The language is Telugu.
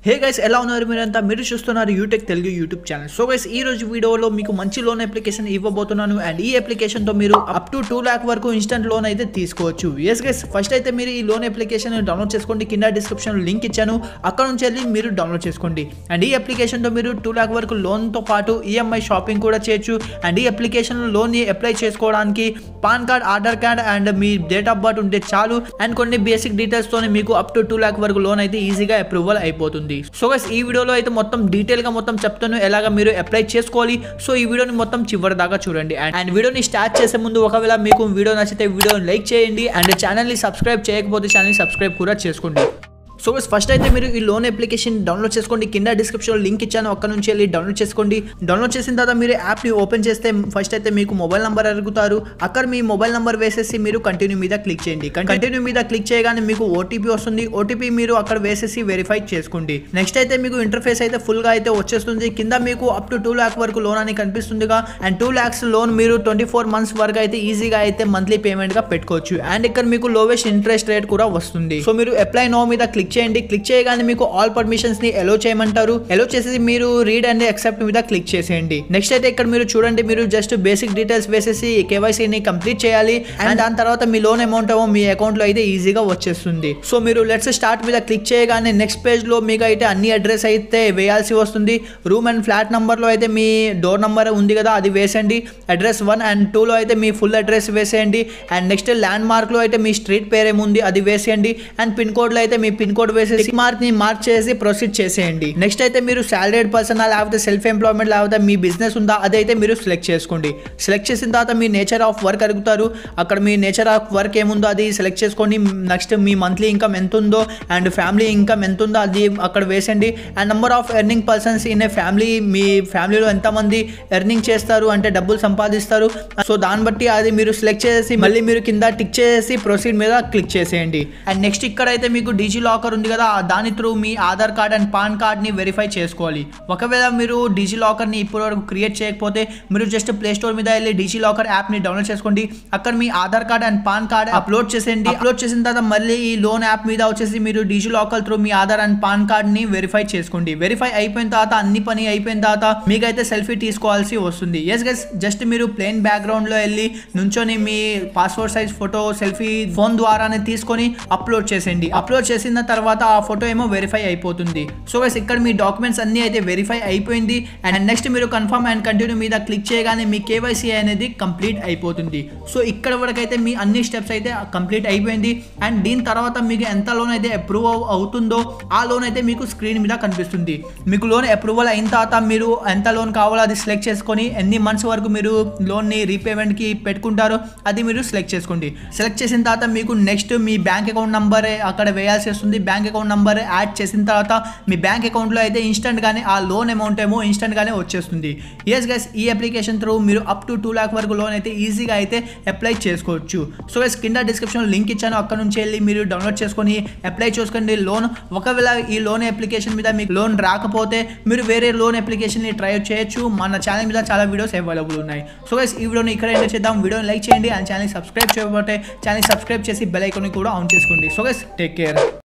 హే గైస్ ఎలా ఉన్నారు మీరంతా మీరు చూస్తున్నారు UTech Telugu YouTube channel so guys ఈ రోజు వీడియోలో మీకు మంచి లోన్ అప్లికేషన్ ఇవ్వబోతున్నాను అండ్ ఈ అప్లికేషన్ తో మీరు అప్ టు టూ ల్యాక్ వరకు ఇన్స్టెంట్ లోన్ అయితే తీసుకోవచ్చు ఎస్ గైస్ ఫస్ట్ అయితే మీరు ఈ లోన్ అప్లికేషన్ డౌన్లోడ్ చేసుకోండి కింద డిస్క్రిప్షన్ లింక్ ఇచ్చాను అక్కడ నుంచి వెళ్ళి మీరు డౌన్లోడ్ చేసుకోండి అండ్ ఈ అప్లికేషన్ తో మీరు టూ ల్యాక్ వరకు లోన్ తో పాటు ఈఎంఐ షాపింగ్ కూడా చేయొచ్చు అండ్ ఈ అప్లికేషన్ లోన్ ని అప్లై చేసుకోవడానికి PAN card Aadhaar card and మీ డేట్ ఆఫ్ బర్త్ ఉంటే చాలు అండ్ కొన్ని బేసిక్ డీటెయిల్స్ తోనే మీకు అప్ టు టూ ల్యాక్ వరకు లోన్ అయితే ఈజీగా అప్రూవల్ అయిపోతుంది సో గైస్ ఈ వీడియోలో అయితే మొత్తం డీటెయిల్ గా మొత్తం చెప్తాను ఎలాగ మీరు అప్లై చేసుకోవాలి సో ఈ వీడియోని మొత్తం చివరి దాకా చూడండి అండ్ అండ్ వీడియోని స్టార్ట్ చేసే ముందు ఒకవేళ మీకు వీడియో నచ్చితే వీడియోని లైక్ చేయండి అండ్ ఛానల్ని సబ్స్క్రైబ్ చేయకపోతే ఛానల్ని సబ్స్క్రైబ్ కూడా చేసుకోండి సో ఫస్ట్ అయితే మీరు ఈ లోన్ అప్లికేషన్ డౌన్లోడ్ చేసుకోండి కింద డిస్క్రిప్షన్లో లింక్ ఇచ్చాను అక్కడ నుంచి వెళ్ళి డౌన్లోడ్ చేసుకోండి డౌన్లోడ్ చేసిన తర్వాత మీరు యాప్ని ఓపెన్ చేస్తే ఫస్ట్ అయితే మీకు మొబైల్ నెంబర్ అడుగుతారు అక్కడ మీ మొబైల్ నెంబర్ వేసేసి మీరు కంటిన్యూ మీద క్లిక్ చేయండి కంటిన్యూ మీద క్లిక్ చేయగానే మీకు ఓటీపీ వస్తుంది ఓటీపీ మీరు అక్కడ వేసేసి వెరిఫై చేసుకోండి నెక్స్ట్ అయితే మీకు ఇంటర్ఫేస్ అయితే ఫుల్గా అయితే వచ్చేస్తుంది కింద మీకు అప్ టు టూ ల్యాక్ వరకు లోన్ అని కనిపిస్తుందిగా అండ్ టూ ల్యాక్స్ లోన్ మీరు ట్వంటీ ఫోర్ మంత్స్ వరకు అయితే ఈజీగా అయితే మంత్లీ పేమెంట్ గా పెట్టుకోవచ్చు అండ్ ఇక్కడ మీకు లోవెస్ట్ ఇంట్రెస్ట్ రేట్ కూడా వస్తుంది సో మీరు అప్లై నో మీద క్లిక్ చేయండి క్లిక్ చేయగానే మీకు ఆల్ పర్మిషన్స్ ని ఎలో చేయమంటారు ఎలో చేసేసి మీరు రీడ్ అండ్ యాక్సెప్ట్ మీద క్లిక్ చేసేయండి నెక్స్ట్ అయితే ఇక్కడ మీరు చూడండి మీరు జస్ట్ బేసిక్ డీటెయిల్స్ వేసేసి కేవైసీ ని కంప్లీట్ చేయాలి అండ్ దాని తర్వాత మీ లోన్ అమౌంట్ ఏమో మీ అకౌంట్ లో అయితే ఈజీగా వచ్చేస్తుంది సో మీరు లెట్స్ స్టార్ట్ మీద క్లిక్ చేయగానే నెక్స్ట్ పేజ్ లో మీకు అయితే అన్ని అడ్రస్ అయితే వేయాల్సి వస్తుంది రూమ్ అండ్ ఫ్లాట్ నంబర్ లో అయితే మీ డోర్ నంబర్ ఉంది కదా అది వేసండి అడ్రస్ వన్ అండ్ టూ లో అయితే మీ ఫుల్ అడ్రస్ వేసేయండి అండ్ నెక్స్ట్ ల్యాండ్ మార్క్ లో అయితే మీ స్ట్రీట్ పేరు ఏముంది అది వేసేయండి అండ్ పిన్ కోడ్ లో అయితే మీ పిన్ కోడ్ వేసేసి మార్క్ ని మార్క్ చేసి ప్రొసీడ్ చేసేయండి నెక్స్ట్ అయితే మీరు సాలరీడ్ పర్సన్ లేకపోతే సెల్ఫ్ ఎంప్లాయ్మెంట్ లేకపోతే మీ బిజినెస్ ఉందా అదైతే మీరు సెలెక్ట్ చేసుకోండి సెలెక్ట్ చేసిన తర్వాత మీ నేచర్ ఆఫ్ వర్క్ అడుగుతారు అక్కడ మీ నేచర్ ఆఫ్ వర్క్ ఏముందో అది సెలెక్ట్ చేసుకోండి నెక్స్ట్ మీ మంత్లీ ఇన్కమ్ ఎంత ఉందో అండ్ ఫ్యామిలీ ఇన్కమ్ ఎంత ఉందో అది అక్కడ వేసండి and number of earning persons in a family మీ ఫ్యామిలీలో ఎంతమంది ఎర్నింగ్ చేస్తారు అంటే డబ్బులు సంపాదిస్తారు సో దాన్ని బట్టి అది మీరు సెలెక్ట్ చేసి మళ్ళీ మీరు కింద టిక్ చేసి ప్రొసీడ్ మీద క్లిక్ చేసేయండి అండ్ నెక్స్ట్ ఇక్కడ అయితే మీకు డీజీ లాకర్ ఉంది కదా దాని త్రూ మీ ఆధార్ కార్డ్ అండ్ పాన్ కార్డ్ని వెరిఫై చేసుకోవాలి ఒకవేళ మీరు డీజీ లాకర్ని ఇప్పటివరకు క్రియేట్ చేయకపోతే మీరు జస్ట్ ప్లే స్టోర్ మీద వెళ్ళి డీజీ లాకర్ యాప్ని డౌన్లోడ్ చేసుకోండి అక్కడ మీ Aadhaar card and PAN card upload చేసేయండి అప్లోడ్ చేసిన తర్వాత మళ్ళీ ఈ లోన్ యాప్ మీద వచ్చేసి మీరు డీజీ లాకర్ త్రూ మీ ఆధార్ అండ్ పాన్ కార్డ్ని వెరిఫై చేసుకోండి వెరిఫై అయిపోయిన తర్వాత అన్ని పని అయిపోయిన తర్వాత మీకైతే సెల్ఫీ తీసుకోవాల్సి వస్తుంది ఎస్ గైస్ జస్ట్ మీరు ప్లెయిన్ బ్యాక్గ్రౌండ్లో వెళ్ళి నుంచొని మీ passport size photo selfie phone ద్వారానే తీసుకొని అప్లోడ్ చేసేయండి అప్లోడ్ చేసిన తర్వాత ఆ ఫోటో ఏమో వెరిఫై అయిపోతుంది సో గైస్ ఇక్కడ మీ డాక్యుమెంట్స్ అన్ని అయితే వెరిఫై అయిపోయింది అండ్ నెక్స్ట్ మీరు కన్ఫర్మ్ అండ్ కంటిన్యూ మీద క్లిక్ చేయగానే మీ కేవైసీ అనేది కంప్లీట్ అయిపోతుంది సో ఇక్కడ వరకు అయితే మీ అన్ని స్టెప్స్ అయితే కంప్లీట్ అయిపోయింది అండ్ దీని తర్వాత మీకు ఎంత లోన్ అయితే అప్రూవ్ అవుతుందో ఆ లోన్ అయితే మీకు స్క్రీన్ మీద కనిపిస్తుంది మీకు లోన్ అప్రూవల్ అయిన తర్వాత మీరు ఎంత లోన్ కావాలో అది సెలెక్ట్ చేసుకొని ఎన్ని మంత్స్ వరకు మీరు లోన్ని రీపేమెంట్కి పెట్టుకుంటారో అది మీరు సెలెక్ట్ చేసుకోండి సెలెక్ట్ చేసిన తర్వాత మీకు నెక్స్ట్ మీ బ్యాంక్ అకౌంట్ నంబర్ అక్కడ వేయాల్సి వస్తుంది బ్యాంక్ అకౌంట్ నంబర్ యాడ్ చేసిన తర్వాత మీ బ్యాంక్ అకౌంట్లో అయితే ఇన్స్టెంట్గానే ఆ లోన్ అమౌంట్ ఏమో ఇన్స్టెంట్గానే వచ్చేస్తుంది ఎస్ గైస్ ఈ అప్లికేషన్ త్రూ మీరు అప్ టు టూ ల్యాక్ వరకు లోన్ అయితే ఈజీగా అయితే అప్లై చేసుకోవచ్చు సో గైస్ కింద డిస్క్రిప్షన్లో లింక్ ఇచ్చాను అక్కడ నుంచి వెళ్ళి మీరు డౌన్లోడ్ చేసుకొని అప్లై చేసుకోండి లోన్ ఒకవేళ ఈ లోన్ అప్లికేషన్ మీద మీకు లోన్ రాకపోతే మీరు వేరే లోన్ అప్లికేషన్ని ట్రై చేయొచ్చు మన ఛానల్ మీద చాలా వీడియోస్ అవైలబుల్ ఉన్నాయి సో గైస్ ఈ వీడియోని ఇక్కడ ఎండ్ చేద్దాం వీడియోని లైక్ చేయండి అండ్ ఛానల్ సబ్స్క్రైబ్ చేయకపోతే ఛానల్ సబ్స్క్రైబ్ చేసి బెల్ ఐకాన్ కూడా ఆన్ చేసుకోండి సో గైస్ టేక్ కేర్